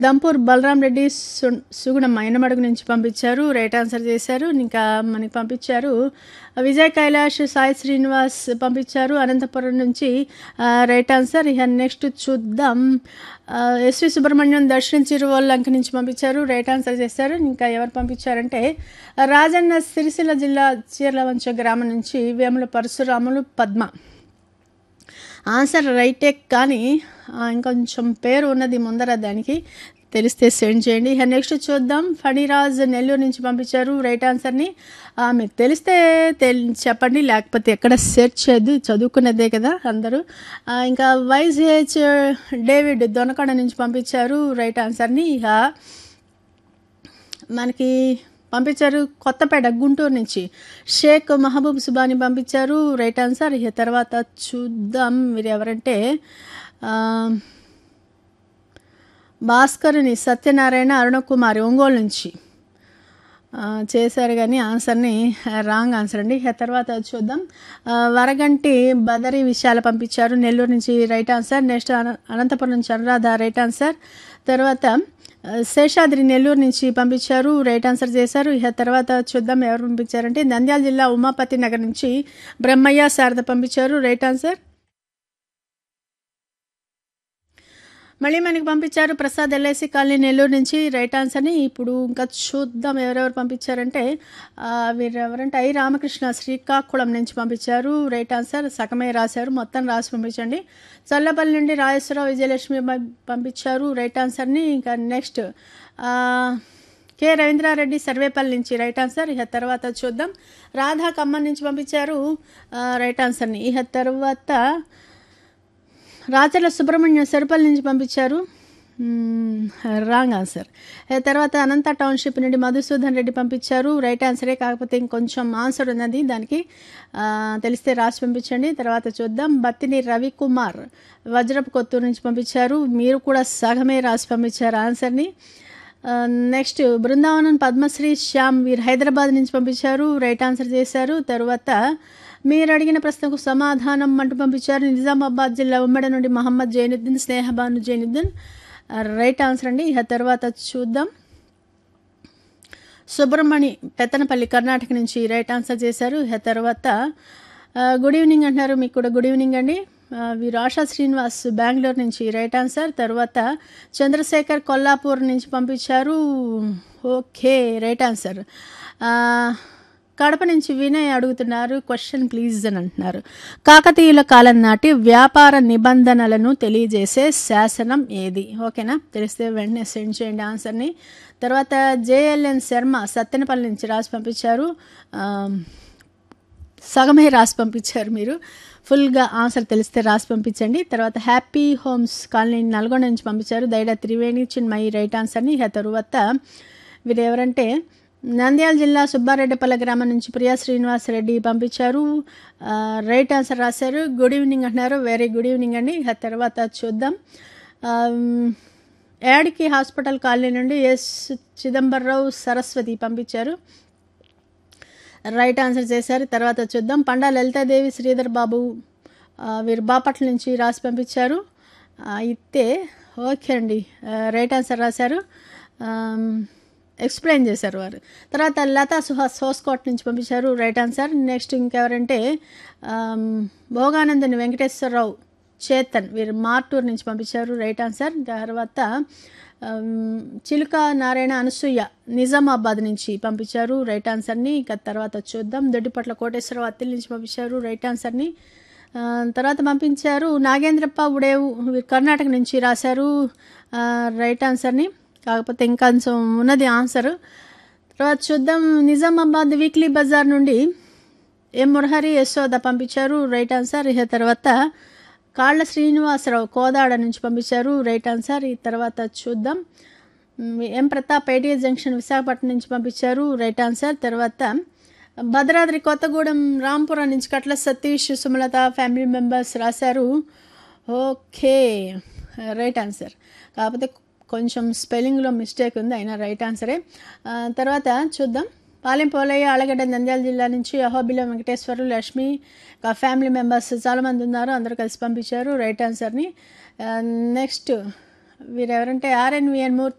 దంపూర్ బలరాం రెడ్డి సు- సుగుణం అయినమడుగు నుంచి పంపించారు రైట్ ఆన్సర్ చేశారు ఇంకా మనకి పంపించారు విజయ్ కైలాష్ సాయి శ్రీనివాస్ పంపించారు అనంతపురం నుంచి ఆ, రైట్ ఆన్సర్ ఇక నెక్స్ట్ చూద్దాం ఆ, ఎస్వి సుబ్రహ్మణ్యం దర్శన్ చిరువల్లంక నుంచి పంపించారు రైట్ ఆన్సర్ చేశారు ఇంకా ఎవరు పంపించారంటే రాజన్న సిరిసిల్ల జిల్లా చీర్లవంచ గ్రామం నుంచి వేముల పరశురాములు పద్మ ఆన్సర్ రైటే కానీ ఆ, ఇంకొంచెం పేరు ఉన్నది ముందర దానికి తెలిస్తే సెండ్ చేయండి ఇక నెక్స్ట్ చూద్దాం ఫణిరాజ్ నెల్లూరు నుంచి పంపించారు రైట్ ఆన్సర్ని ఆ, మీకు తెలిస్తే తెల్ చెప్పండి లేకపోతే ఎక్కడ సెర్చ్ చేయద్దు చదువుకున్నదే కదా అందరూ ఆ, ఇంకా వైజ్హెచ్ డేవిడ్ దొనకొండ నుంచి పంపించారు రైట్ ఆన్సర్ని ఇక మనకి పంపించారు కొత్తపేట గుంటూరు నుంచి షేక్ మహబూబ్ సుబాని పంపించారు రైట్ ఆన్సర్ ఇక తర్వాత చూద్దాం మీరు ఎవరంటే ఆ, భాస్కరుని సత్యనారాయణ అరుణకుమారి ఒంగోలు నుంచి ఆ, చేశారు కానీ ఆన్సర్ని రాంగ్ ఆన్సర్ అండి ఇక తర్వాత చూద్దాం ఆ, వరగంటి బదరి విషయాలు పంపించారు నెల్లూరు నుంచి రైట్ ఆన్సర్ నెక్స్ట్ అన- అనంతపురం నుంచి అనురాధ రైట్ ఆన్సర్ తర్వాత ఆ, శేషాద్రి నెల్లూరు నుంచి పంపించారు రైట్ ఆన్సర్ చేశారు ఇక తర్వాత చూద్దాం ఎవరు పంపించారంటే నంద్యాల జిల్లా ఉమాపతి నగర్ నుంచి బ్రహ్మయ్య శారద పంపించారు రైట్ ఆన్సర్ మళ్ళీ మనకి పంపించారు ప్రసాద్ ఎల్ఐసి కాలనీ నెల్లూరు నుంచి రైట్ ఆన్సర్ని ఇప్పుడు ఇంకా చూద్దాం ఎవరెవరు పంపించారంటే ఆ, వీరు ఎవరంటే ఐ రామకృష్ణ శ్రీకాకుళం నుంచి పంపించారు రైట్ ఆన్సర్ సగమే రాశారు మొత్తం రాసి పంపించండి చల్లపల్లి నుండి రాజేశ్వరరావు విజయలక్ష్మి పం- పంపించారు రైట్ ఆన్సర్ని ఇంకా నెక్స్ట్ ఆ, కె రవీంద్రారెడ్డి సర్వేపల్లి నుంచి రైట్ ఆన్సర్ ఇక తర్వాత చూద్దాం రాధా ఖమ్మం నుంచి పంపించారు ఆ, రైట్ ఆన్సర్ని ఇక తర్వాత రాచర్ల సుబ్రహ్మణ్యం సరిపల్లి నుంచి పంపించారు మ్మ్, రాంగ్ ఆన్సర్ ఆ తర్వాత అనంత టౌన్షిప్ నుండి మధుసూదన్ రెడ్డి పంపించారు రైట్ ఆన్సరే కాకపోతే ఇంకొంచెం ఆన్సర్ ఉన్నది దానికి ఆ, తెలిస్తే రాసి పంపించండి తర్వాత చూద్దాం బత్తిని రవికుమార్ వజ్రపు కొత్తూరు నుంచి పంపించారు మీరు కూడా సగమే రాసి పంపించారు ఆన్సర్ని ఆ, నెక్స్ట్ బృందావనం పద్మశ్రీ శ్యామ్ వీరు హైదరాబాద్ నుంచి పంపించారు రైట్ ఆన్సర్ చేశారు తర్వాత మీరు అడిగిన ప్రశ్నకు సమాధానం అంటూ పంపించారు నిజామాబాద్ జిల్లా ఉమ్మడి నుండి మహమ్మద్ జైనుద్దీన్ స్నేహబాను జైనుద్దీన్ ఆ, రైట్ ఆన్సర్ అండి ఇక తర్వాత చూద్దాం సుబ్రహ్మణి పెత్తనపల్లి కర్ణాటక నుంచి రైట్ ఆన్సర్ చేశారు ఇక తర్వాత ఆ, గుడ్ ఈవినింగ్ అంటున్నారు మీకు కూడా గుడ్ ఈవినింగ్ అండి ఆ, వీరు ఆశా శ్రీనివాస్ బెంగళూరు నుంచి రైట్ ఆన్సర్ తర్వాత చంద్రశేఖర్ కొల్లాపూర్ నుంచి పంపించారు ఓకే రైట్ ఆన్సర్ ఆ, కడప నుంచి వినయ్ అడుగుతున్నారు క్వశ్చన్ ప్లీజ్ అని అంటున్నారు కాకతీయుల కాలం నాటి వ్యాపార నిబంధనలను తెలియజేసే శాసనం ఏది ఓకేనా తెలిస్తే వెంటనే సెండ్ చేయండి ఆన్సర్ని తర్వాత జేఎల్ఎన్ శర్మ సత్తెనపల్లి నుంచి రాసి పంపించారు ఆ, సగమే రాసి పంపించారు మీరు ఫుల్గా ఆన్సర్ తెలిస్తే రాసి పంపించండి తర్వాత హ్యాపీ హోమ్స్ కాలనీ నల్గొండ నుంచి పంపించారు దైడ త్రివేణి చిన్మయి రైట్ ఆన్సర్ని ఇక తరువాత వీరు ఎవరంటే నంద్యాల జిల్లా సుబ్బారెడ్డిపల్లె గ్రామం నుంచి ప్రియా శ్రీనివాస్ రెడ్డి పంపించారు ఆ, రైట్ ఆన్సర్ రాశారు గుడ్ ఈవినింగ్ అంటున్నారు వెరీ గుడ్ ఈవినింగ్ అండి ఇక తర్వాత చూద్దాం ఆమ్, యాడికి హాస్పిటల్ కాలనీ నుండి ఎస్ చిదంబరరావు సరస్వతి పంపించారు రైట్ ఆన్సర్ చేశారు తర్వాత చూద్దాం పండా లలితాదేవి శ్రీధర్ బాబు ఆ, వీరు బాపట్ల నుంచి రాసి పంపించారు ఆ, అయితే ఓకే అండి ఆ, రైట్ ఆన్సర్ రాశారు ఆమ్, ఎక్స్ప్లెయిన్ చేశారు వారు తర్వాత లతా సుహాస్ హోస్కోట్ నుంచి పంపించారు రైట్ ఆన్సర్ నెక్స్ట్ ఇంకెవరంటే ఆమ్, భోగానందని వెంకటేశ్వరరావు చేతన్ వీరు మార్టూర్ నుంచి పంపించారు రైట్ ఆన్సర్ తర్వాత ఆమ్, చిలుక నారాయణ అనసూయ నిజామాబాద్ నుంచి పంపించారు రైట్ ఆన్సర్ని ఇక తర్వాత చూద్దాం దొడ్డిపట్ల కోటేశ్వరరావు అత్తిల్ నుంచి పంపించారు రైట్ ఆన్సర్ని ఆ, తర్వాత పంపించారు నాగేంద్రప్ప ఉడేవు వీరు కర్ణాటక నుంచి రాశారు ఆ, రైట్ ఆన్సర్ని కాకపోతే ఇంకా కొంచెం ఉన్నది ఆన్సర్ తర్వాత చూద్దాం నిజామాబాద్ వీక్లీ బజార్ నుండి ఎం మురహరి యశోద పంపించారు రైట్ ఆన్సర్ ఇక తర్వాత కాళ్ళ శ్రీనివాసరావు కోదాడ నుంచి పంపించారు రైట్ ఆన్సర్ ఈ తర్వాత చూద్దాం మ్, M Pratap ITI junction Visakhapatnam నుంచి పంపించారు రైట్ ఆన్సర్ తర్వాత భద్రాద్రి కొత్తగూడెం రాంపురం నుంచి కట్ల సతీష్ సుమలత ఫ్యామిలీ మెంబర్స్ రాశారు ఓకే రైట్ ఆన్సర్ కాకపోతే కొంచెం స్పెల్లింగ్లో మిస్టేక్ ఉంది అయినా రైట్ ఆన్సరే ఆ, తర్వాత చూద్దాం పాలెం పోలయ్య ఆలగడ్డ నంద్యాల జిల్లా నుంచి అహోబిలం వెంకటేశ్వరు లక్ష్మి ఇంకా ఫ్యామిలీ మెంబర్స్ చాలామంది ఉన్నారు అందరూ కలిసి పంపించారు రైట్ ఆన్సర్ని నెక్స్ట్ వీరెవరంటే ఆర్ఎన్విఎన్ మూర్తి